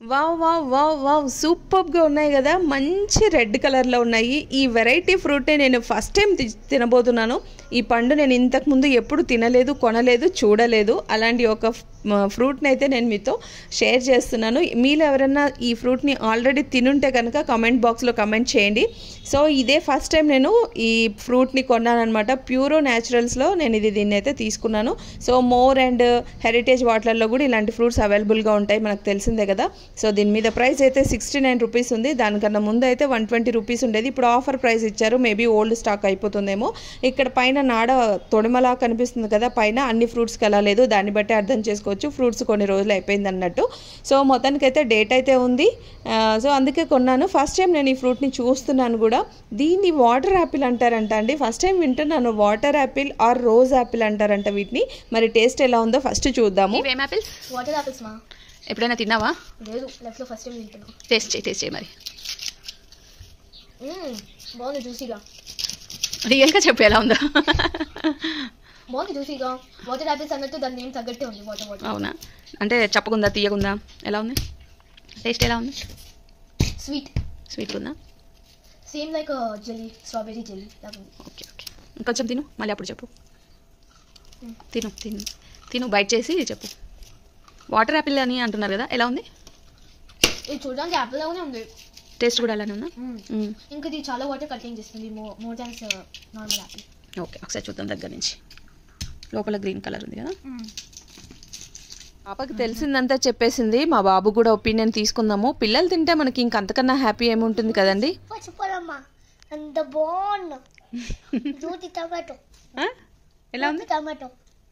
Wow wow wow wow సూపర్గా ఉన్నాయి కదా మంచి రెడ్ కలర్లో ఉన్నాయి ఈ వెరైటీ ఫ్రూట్ని నేను ఫస్ట్ టైం తి- తినబోతున్నాను ఈ పండు నేను ఇంతకుముందు ఎప్పుడు తినలేదు కొనలేదు చూడలేదు అలాంటి ఒక ఫ్రూట్ని అయితే నేను మీతో షేర్ చేస్తున్నాను మీలో ఎవరైనా ఈ ఫ్రూట్ని ఆల్రెడీ తినుంటే కనుక కమెంట్ బాక్స్లో కమెంట్ చేయండి సో ఇదే ఫస్ట్ టైం నేను ఈ ఫ్రూట్ని కొన్నానమాట ప్యూరో న్యాచురల్స్లో నేను ఇది దీన్ని అయితే తీసుకున్నాను సో మోర్ అండ్ హెరిటేజ్ వాటర్లో కూడా ఇలాంటి ఫ్రూట్స్ అవైలబుల్గా ఉంటాయి మనకు తెలిసిందే కదా సో దీని మీద ప్రైస్ అయితే సిక్స్టీ నైన్ రూపీస్ ఉంది దానికన్నా ముందు అయితే వన్ ట్వంటీ రూపీస్ ఉండేది ఇప్పుడు ఆఫర్ ప్రైస్ ఇచ్చారు మేబీ ఓల్డ్ స్టాక్ అయిపోతుందేమో ఇక్కడ పైన నాడ తొడిమలా కనిపిస్తుంది కదా పైన అన్ని ఫ్రూట్స్కి వెళ్ళలేదు దాన్ని బట్టి అర్థం చేసుకోవచ్చు ఫ్రూట్స్ కొన్ని రోజులు అయిపోయింది అన్నట్టు సో మొత్తానికి అయితే డేట్ అయితే ఉంది ఆ, సో అందుకే కొన్నాను ఫస్ట్ టైం నేను ఈ ఫ్రూట్ని చూస్తున్నాను కూడా దీన్ని వాటర్ యాపిల్ అంటారంట అండి ఫస్ట్ టైం వింటున్నాను water apple or rose apple అంటారంట వీటిని మరి టేస్ట్ ఎలా ఉందో ఫస్ట్ చూద్దాము ఇవేం యాపిల్స్ వాటర్ ఆపిల్స్ మా ఎప్పుడైనా తిన్నావా లేదు లైఫ్లో ఫస్ట్ టైం తింటున్నాం టేస్ట్ చేయి టేస్ట్ చేయి మరి మ్మ్, బాగుంది జ్యూసీగా రియల్గా చెప్పు ఎలా ఉందో బాగుంది జ్యూసీగా వాటర్ ఆపిల్స్ అన్నట్టు దాని నేమ్ తగ్గట్టే ఉంది వాటర్ వాటర్ అవునా అంటే చెప్పకుందా తీయకుందా ఎలా ఉంది టేస్ట్ ఎలా ఉంది స్వీట్ స్వీట్గా ఉందా same like jelly strawberry jelly లాగా ఉంది ఓకే ఓకే ఇంకొంచెం తిను మళ్ళీ అప్పుడు చెప్పు తిను తిను తిను బయట చేసి చెప్పు వాటర్ యాపిల్ అని అంటున్నారు కదా ఎలా ఉంది ఇది చూడడానికి యాపిల్ లాగానే ఉంది టేస్ట్ కూడా అలానే ఉందా మ్మ్. మ్మ్. ఇంకా ఇది చాలా వాటర్ కంటైన్ చేస్తుంది more more than normal apple okay ఒకసారి చూద్దాం దగ్గర నుంచి లోపల గ్రీన్ కలర్ ఉంది కదా పాపకి తెలిసిందంతా చెప్పేసింది మా బాబు కూడా ఒపీనియన్ తీసుకుందాము పిల్లలు తింటే మనకి ఇంకంతకన్నా హ్యాపీ ఏముంటుంది కదండి చెప్పాలమ్మా అంత బాగున్నా జూటి టమాటో ఆ? ఎలా ఉంది టమాటో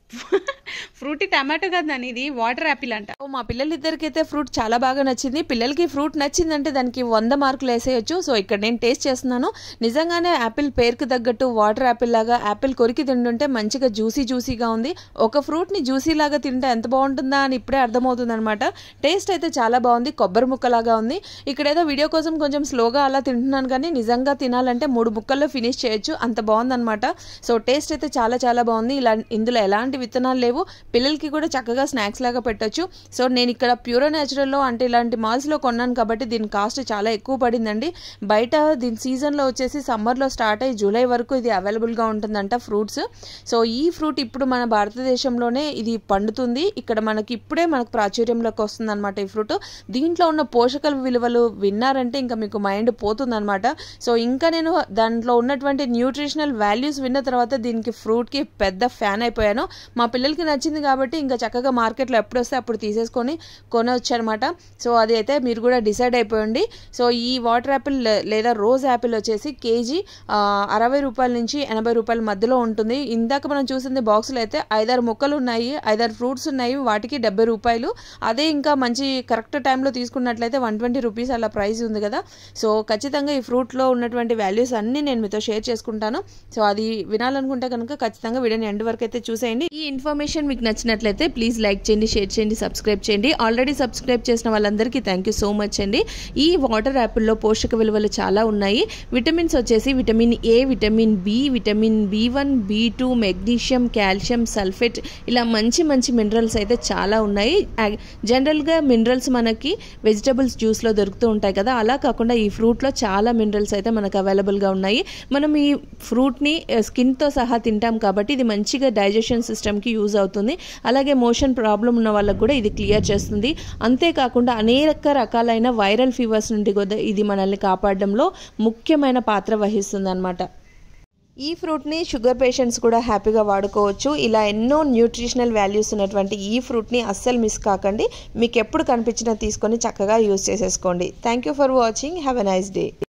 ఫ్రూటీ టమాటో కాదు నాని ఇది వాటర్ యాపిల్ అంట సో మా పిల్లలిద్దరికైతే ఫ్రూట్ చాలా బాగా నచ్చింది పిల్లలకి ఫ్రూట్ నచ్చిందంటే దానికి వంద మార్కులు వేసేయచ్చు సో ఇక్కడ నేను టేస్ట్ చేస్తున్నాను నిజంగానే యాపిల్ పేరుకు తగ్గట్టు వాటర్ యాపిల్ లాగా యాపిల్ కొరికి తింటుంటే మంచిగా జ్యూసీ జ్యూసీగా ఉంది ఒక ఫ్రూట్ని జ్యూసీ లాగా తింటే ఎంత బాగుంటుందా అని ఇప్పుడే అర్థమవుతుంది అనమాట టేస్ట్ అయితే చాలా బాగుంది కొబ్బరి ముక్కలాగా ఉంది ఇక్కడ ఏదో వీడియో కోసం కొంచెం స్లోగా అలా తింటున్నాను కానీ నిజంగా తినాలంటే మూడు ముక్కల్లో ఫినిష్ చేయొచ్చు అంత బాగుందన్నమాట సో టేస్ట్ అయితే చాలా చాలా బాగుంది ఇలా ఇందులో ఎలాంటి విత్తనాలు లేవు పిల్లలకి కూడా చక్కగా స్నాక్స్ లాగా పెట్టొచ్చు సో నేను ఇక్కడ ప్యూరో న్యాచురల్లో అంటే ఇలాంటి మాల్స్లో కొన్నాను కాబట్టి దీని కాస్ట్ చాలా ఎక్కువ పడిందండి బయట దీని సీజన్లో వచ్చేసి సమ్మర్లో స్టార్ట్ అయ్యి జూలై వరకు ఇది అవైలబుల్గా ఉంటుందంట ఫ్రూట్స్ సో ఈ ఫ్రూట్ ఇప్పుడు మన భారతదేశంలోనే ఇది పండుతుంది ఇక్కడ మనకి ఇప్పుడే మనకు ప్రాచుర్యంలోకి వస్తుంది అనమాట ఈ ఫ్రూట్ దీంట్లో ఉన్న పోషక విలువలు విన్నారంటే ఇంకా మీకు మైండ్ పోతుందన్నమాట సో ఇంకా నేను దాంట్లో ఉన్నటువంటి న్యూట్రిషనల్ వాల్యూస్ విన్న తర్వాత దీనికి ఫ్రూట్కి పెద్ద ఫ్యాన్ అయిపోయాను మా పిల్లలకి నచ్చింది కాబట్టి ఇంకా చక్కగా మార్కెట్లో ఎప్పుడు వస్తే అప్పుడు తీసేసుకొని కొనవచ్చు అనమాట సో అది అయితే మీరు కూడా డిసైడ్ అయిపోయండి సో ఈ వాటర్ యాపిల్ లేదా రోజ్ యాపిల్ వచ్చేసి కేజీ ఆ, అరవై రూపాయల నుంచి ఎనభై రూపాయల మధ్యలో ఉంటుంది ఇందాక మనం చూసింది బాక్సులు అయితే ఐదారు ముక్కలు ఉన్నాయి ఐదారు ఫ్రూట్స్ ఉన్నాయి వాటికి డెబ్బై రూపాయలు అదే ఇంకా మంచి కరెక్ట్ టైంలో తీసుకున్నట్లయితే వన్ ట్వంటీ రూపీస్ అలా ప్రైస్ ఉంది కదా సో ఖచ్చితంగా ఈ ఫ్రూట్లో ఉన్నటువంటి వాల్యూస్ అన్నీ నేను మీతో షేర్ చేసుకుంటాను సో అది వినాలనుకుంటే కనుక ఖచ్చితంగా వీడియోని ఎండ్ వరకు అయితే చూసేయండి ఈ ఇన్ఫర్మేషన్ మీకు నచ్చినట్లయితే ప్లీజ్ లైక్ చేయండి షేర్ చేయండి సబ్స్క్రైబ్ చేయండి ఆల్రెడీ సబ్స్క్రైబ్ చేసిన వాళ్ళందరికీ థ్యాంక్ యూ సో మచ్ అండి ఈ వాటర్ యాపిల్లో పోషక విలువలు చాలా ఉన్నాయి విటమిన్స్ వచ్చేసి vitamin A vitamin B vitamin B one B two magnesium calcium sulphate ఇలా మంచి మంచి మినరల్స్ అయితే చాలా ఉన్నాయి యాక్- జనరల్గా మినరల్స్ మనకి వెజిటబుల్స్ జ్యూస్లో దొరుకుతూ ఉంటాయి కదా అలా కాకుండా ఈ ఫ్రూట్లో చాలా మినరల్స్ అయితే మనకు అవైలబుల్గా ఉన్నాయి మనం ఈ ఫ్రూట్ని స్కిన్తో సహా తింటాం కాబట్టి ఇది మంచిగా డైజెషన్ సిస్టమ్కి యూజ్ అవుతుంది అలాగే మోషన్ ప్రాబ్లం ఉన్న వాళ్ళకు కూడా ఇది క్లియర్ చేస్తుంది అంతేకాకుండా అనేక రకాలైన వైరల్ ఫీవర్స్ నుండి కూడా ఇది మనల్ని కాపాడడంలో ముఖ్యమైన పాత్ర వహిస్తుంది అనమాట ఈ ఫ్రూట్ని షుగర్ పేషెంట్స్ కూడా హ్యాపీగా వాడుకోవచ్చు ఇలా ఎన్నో న్యూట్రిషనల్ వాల్యూస్ ఉన్నటువంటి ఈ ఫ్రూట్ని అస్సలు మిస్ కాకండి మీకు ఎప్పుడు కనిపించినా తీసుకొని చక్కగా యూస్ చేసేసుకోండి thank you for watching have a nice day